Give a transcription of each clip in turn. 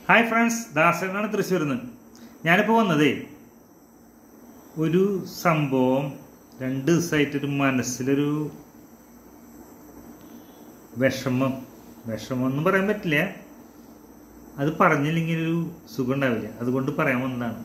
hi friends ദാസനാണ് തൃശ്ശൂരിൽ നിന്ന് ഞാനിപ്പോൾ വന്നതേ ഒരു സംഭവം രണ്ട് ദിവസമായിട്ടൊരു മനസ്സിലൊരു വിഷമം വിഷമം എന്ന് പറയാൻ പറ്റില്ല അത് പറഞ്ഞില്ലെങ്കിൽ ഒരു സുഖം ഉണ്ടാവില്ല അതുകൊണ്ട് പറയാൻ വന്നതാണ്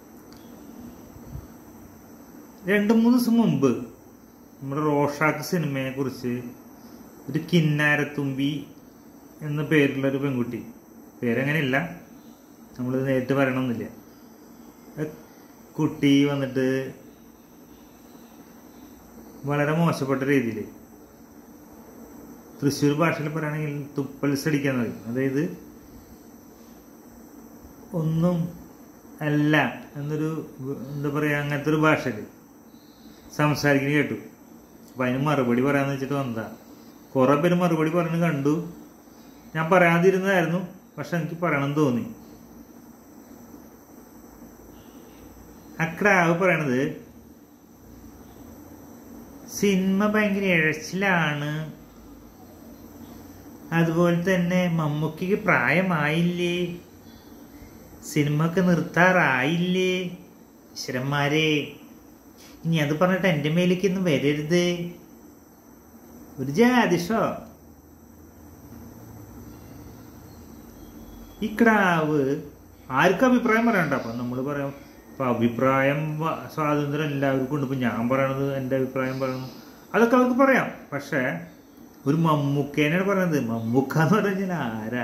രണ്ട് മൂന്ന് ദിവസം മുമ്പ് നമ്മുടെ റോഷാക്ക് സിനിമയെ കുറിച്ച് ഒരു കിന്നാരത്തുമ്പി എന്ന പേരുള്ള ഒരു പെൺകുട്ടി പേരങ്ങനെയില്ല നമ്മൾ നേരിട്ട് പറയണമെന്നില്ല ആ കുട്ടി വന്നിട്ട് വളരെ മോശപ്പെട്ട രീതിയിൽ തൃശ്ശൂർ ഭാഷയിൽ പറയുകയാണെങ്കിൽ തുപ്പൽസ് അടിക്കാന്ന് പറയും അതായത് ഒന്നും അല്ല എന്നൊരു എന്താ പറയുക അങ്ങനത്തെ ഒരു ഭാഷയിൽ സംസാരിക്കുന്നത് കേട്ടു അപ്പം അതിന് മറുപടി പറയാന്ന് വെച്ചിട്ട് വന്നതാ കുറേ പേര് മറുപടി പറയുന്നത് കണ്ടു ഞാൻ പറയാതിരുന്നതായിരുന്നു പക്ഷെ എനിക്ക് പറയണം തോന്നി ആ ക്രാവ് പറയണത് സിനിമ ഭയങ്കര ഇഴച്ചിലാണ് അതുപോലെ തന്നെ മമ്മൂക്കിക്ക് പ്രായമായില്ലേ സിനിമ ഒക്കെ നിർത്താറായില്ലേ ഈശ്വരന്മാരെ ഇനി അത് പറഞ്ഞിട്ട് എൻ്റെ മേലേക്കൊന്നും വരരുത് ഒരു ജാതിഷോ ഈ ക്രാവ് ആർക്കും അഭിപ്രായം പറയണ്ട അപ്പം നമ്മൾ പറയാം ഇപ്പം അഭിപ്രായം വ- സ്വാതന്ത്ര്യം എല്ലാവർക്കും ഉണ്ട് ഇപ്പം ഞാൻ പറയണത് എൻ്റെ അഭിപ്രായം പറയണം അതൊക്കെ അവർക്ക് പറയാം പക്ഷേ ഒരു മമ്മൂക്കേനാണ് പറയുന്നത് മമ്മൂക്ക എന്ന് പറഞ്ഞാൽ ആരാ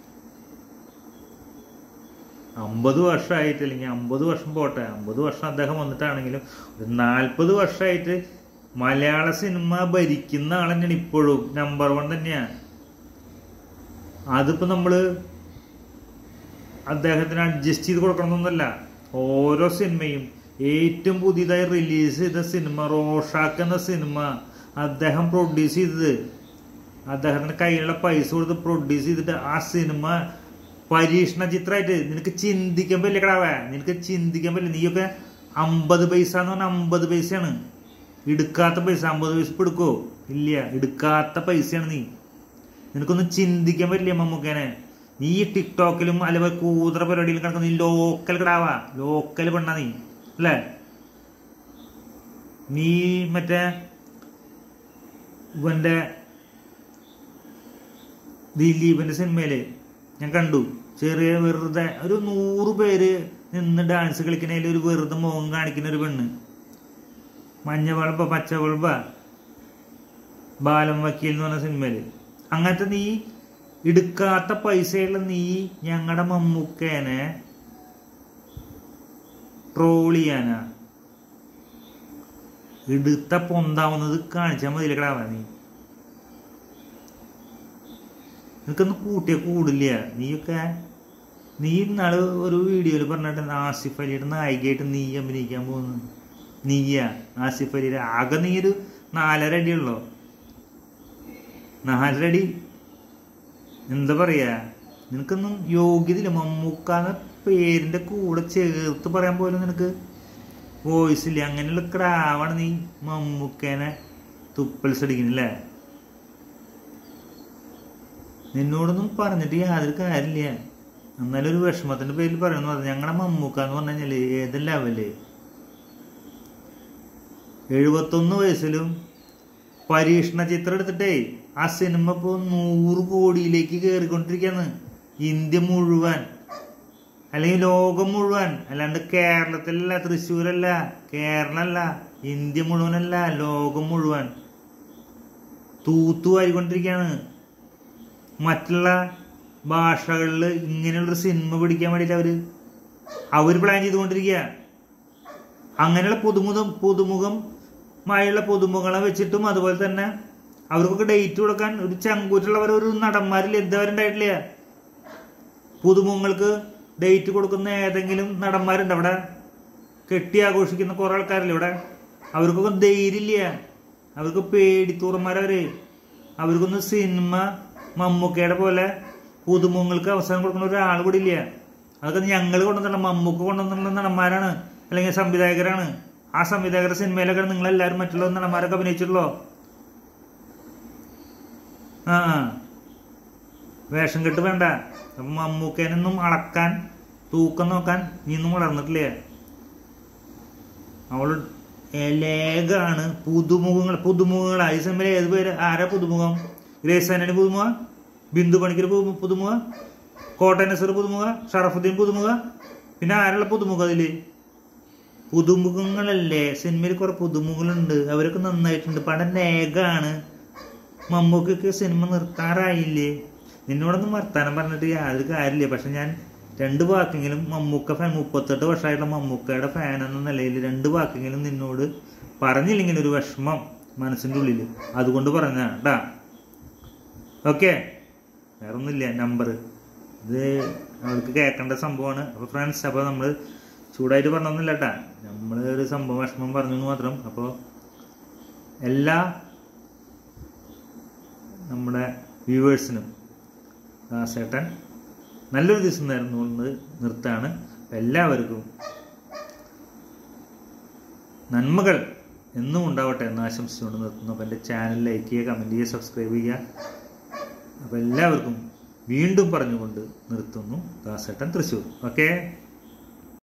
അമ്പത് വർഷമായിട്ട് അല്ലെങ്കിൽ അമ്പത് വർഷം പോട്ടെ അമ്പത് വർഷം അദ്ദേഹം വന്നിട്ടാണെങ്കിലും ഒരു നാൽപ്പത് വർഷമായിട്ട് മലയാള സിനിമ ഭരിക്കുന്ന ആൾ തന്നെയാണ് ഇപ്പോഴും നമ്പർ വൺ തന്നെയാണ് അതിപ്പോ നമ്മള് അദ്ദേഹത്തിന് അഡ്ജസ്റ്റ് ചെയ്ത് കൊടുക്കണമെന്നൊന്നുമല്ല ഓരോ സിനിമയും ഏറ്റവും പുതിയതായി റിലീസ് ചെയ്ത സിനിമ റോഷാക്ക് എന്ന സിനിമ അദ്ദേഹം പ്രൊഡ്യൂസ് ചെയ്തത് അദ്ദേഹത്തിന് കയ്യിലുള്ള പൈസ കൊടുത്ത് പ്രൊഡ്യൂസ് ചെയ്തിട്ട് ആ സിനിമ പരീക്ഷണ ചിത്രമായിട്ട് നിനക്ക് ചിന്തിക്കാൻ പറ്റില്ല കടാവേ നിനക്ക് ചിന്തിക്കാൻ പറ്റില്ല നീയൊക്കെ അമ്പത് പൈസ എന്ന് പറഞ്ഞാൽ അമ്പത് പൈസയാണ് എടുക്കാത്ത പൈസ അമ്പത് പൈസ ഇപ്പൊ എടുക്കോ ഇല്ല എടുക്കാത്ത പൈസയാണ് നീ നിനക്കൊന്നും ചിന്തിക്കാൻ പറ്റില്ല മമ്മൂക്കേനെ നീ ഈ ടിക്ടോക്കിലും അല്ലെങ്കിൽ കൂതറ പരിപാടിയിലും കിടക്കുന്ന നീ ലോക്കൽ കിടാവാ ലോക്കൽ പെണ്ണ നീ അല്ലേ നീ മറ്റേ ഇവന്റെ ദിലീപിന്റെ സിനിമയില് ഞാൻ കണ്ടു ചെറിയ വെറുതെ ഒരു നൂറ് പേര് നിന്ന് ഡാൻസ് കളിക്കണേൽ ഒരു വെറുതെ മുഖം കാണിക്കുന്ന ഒരു പെണ്ണ് മഞ്ഞ വളബ പച്ച വളബ ബാലം വക്കീൽ എന്ന് പറഞ്ഞ സിനിമയില് അങ്ങനത്തെ നീ എടുക്കാത്ത പൈസയുള്ള നീ ഞങ്ങളുടെ മമ്മൂക്കേനെ ട്രോൾ ചെയ്യാനാ എടുത്ത പൊന്താവുന്നത് കാണിച്ചാൽ മതി കിടാവാ നീ നിനക്കൊന്നും കൂട്ടിയ കൂടില്ല നീയൊക്കെ നീ ഇന്നാള് ഒരു വീഡിയോയിൽ പറഞ്ഞിട്ട് ആസിഫ് അലിയുടെ നായികയായിട്ട് നീ അഭിനയിക്കാൻ പോകുന്നു നീയാ ആസിഫ് അലിയുടെ ആകെ നീ ഒരു നാലര അടിയുള്ളോ നാലര അടി എന്താ പറയാ നിനക്കൊന്നും യോഗ്യതയില്ല മമ്മൂക്കാന്ന പേരിന്റെ കൂടെ ചേർത്ത് പറയാൻ പോലും നിനക്ക് വോയിസ് ഇല്ല അങ്ങനെയുള്ള ക്രാവാണ് നീ മമ്മൂക്കേനെ തുപ്പൽസ് അടിക്കുന്നില്ലേ നിന്നോടൊന്നും പറഞ്ഞിട്ട് യാതൊരു കാര്യമില്ല എന്നാലും ഒരു വിഷമത്തിന്റെ പേരിൽ പറയുന്നു അത് ഞങ്ങളുടെ മമ്മൂക്ക എന്ന് പറഞ്ഞു കഴിഞ്ഞാല് ഏത് ലെവല് എഴുപത്തൊന്ന് വയസ്സിലും പരീക്ഷണ ചിത്രം എടുത്തിട്ടേ ആ സിനിമ ഇപ്പോ നൂറ് കോടിയിലേക്ക് കയറിക്കൊണ്ടിരിക്കുകയാണ് ഇന്ത്യ മുഴുവൻ അല്ലെങ്കിൽ ലോകം മുഴുവൻ അല്ലാണ്ട് കേരളത്തിലല്ല തൃശ്ശൂരല്ല കേരളമല്ല ഇന്ത്യ മുഴുവനല്ല ലോകം മുഴുവൻ തൂത്തുവാരിക്കൊണ്ടിരിക്കുകയാണ് മറ്റുള്ള ഭാഷകളിൽ ഇങ്ങനെയുള്ളൊരു സിനിമ പിടിക്കാൻ വേണ്ടിയിട്ട് അവര് അവർ പ്ലാൻ ചെയ്തുകൊണ്ടിരിക്കുക അങ്ങനെയുള്ള പുതുമുഖം പുതുമുഖമായുള്ള പുതുമുഖങ്ങളെ വെച്ചിട്ടും അതുപോലെ തന്നെ അവർക്കൊക്കെ ഡേറ്റ് കൊടുക്കാൻ ഒരു ചങ്കൂറ്റുള്ളവർ ഒരു നടന്മാരിൽ എന്താവരുണ്ടായിട്ടില്ല പുതുമുഖങ്ങൾക്ക് ഡേറ്റ് കൊടുക്കുന്ന ഏതെങ്കിലും നടന്മാരുണ്ട് അവിടെ കെട്ടി ആഘോഷിക്കുന്ന കുറെ ആൾക്കാരില്ലേ ഇവിടെ അവർക്കൊക്കെ ധൈര്യമില്ല അവർക്ക് പേടിത്തൂറന്മാരവര് അവർക്കൊന്നും സിനിമ മമ്മൂക്കയുടെ പോലെ പുതുമുഖങ്ങൾക്ക് അവസരം കൊടുക്കുന്ന ഒരാൾ കൂടി ഇല്ല അതൊക്കെ ഞങ്ങൾ കൊണ്ടുവന്നുള്ള മമ്മൂക്ക കൊണ്ടുവന്നുള്ള നടന്മാരാണ് അല്ലെങ്കിൽ സംവിധായകരാണ് ആ സംവിധായകരുടെ സിനിമയിലൊക്കെ നിങ്ങൾ എല്ലാവരും മറ്റുള്ള നടന്മാരൊക്കെ അഭിനയിച്ചിട്ടുള്ളോ ആ വേഷം കെട്ട് വേണ്ട അപ്പം മമ്മൂക്കേനൊന്നും അളക്കാൻ തൂക്കം നോക്കാൻ നീയൊന്നും വളർന്നിട്ടില്ല അവൾ ലേഖാണ് പുതുമുഖങ്ങൾ പുതുമുഖങ്ങൾ ഈ സമയം ഏത് പേര് ആരാ പുതുമുഖം ഗ്രേസ് ആന്റണി പുതുമുഖ ബിന്ദു പണിക്കർ പുതു- പുതുമുഖ കോട്ടയം നസർ പുതുമുഖ ഷറഫുദ്ദീൻ പുതുമുഖ പിന്നെ ആരുള്ള പുതുമുഖ അതില് പുതുമുഖങ്ങളല്ലേ സിനിമയിൽ കുറെ പുതുമുഖങ്ങളുണ്ട് അവരൊക്കെ നന്നായിട്ടുണ്ട് പടം ലേഖാണ് മമ്മൂക്കൊക്കെ സിനിമ നിർത്താറായില്ലേ നിന്നോടൊന്നും വർത്താനം പറഞ്ഞിട്ട് യാതൊരു കാര്യമില്ല പക്ഷെ ഞാൻ രണ്ട് വാക്കെങ്കിലും മമ്മൂക്ക ഫാൻ മുപ്പത്തെട്ട് വർഷമായിട്ടുള്ള മമ്മൂക്കയുടെ ഫാൻ എന്ന നിലയിൽ രണ്ട് വാക്കെങ്കിലും നിന്നോട് പറഞ്ഞില്ലെങ്കിൽ ഒരു വിഷമം മനസ്സിൻ്റെ ഉള്ളിൽ അതുകൊണ്ട് പറഞ്ഞ കേട്ടാ ഓക്കെ വേറെ ഒന്നുമില്ല നമ്പർ ഇത് അവർക്ക് കേൾക്കേണ്ട സംഭവമാണ് അപ്പോൾ ഫ്രണ്ട്സ് അപ്പോൾ നമ്മൾ ചൂടായിട്ട് പറഞ്ഞൊന്നുമില്ല കേട്ടാ നമ്മൾ ഒരു സംഭവം വിഷമം പറഞ്ഞു എന്ന് മാത്രം അപ്പോൾ എല്ലാ നമ്മുടെ വ്യൂവേഴ്സിനും ദാസേട്ടൻ നല്ലൊരു ദിവസം നേർന്നുകൊണ്ട് നിർത്താണ് എല്ലാവർക്കും നന്മകൾ എന്നും ഉണ്ടാവട്ടെ എന്ന് ആശംസിച്ചുകൊണ്ട് നിർത്തുന്നു അപ്പോൾ എൻ്റെ ചാനൽ ലൈക്ക് ചെയ്യുക കമൻറ്റ് ചെയ്യുക സബ്സ്ക്രൈബ് ചെയ്യുക അപ്പോൾ എല്ലാവർക്കും വീണ്ടും പറഞ്ഞുകൊണ്ട് നിർത്തുന്നു ദാസേട്ടൻ തൃശ്ശൂർ ഓക്കെ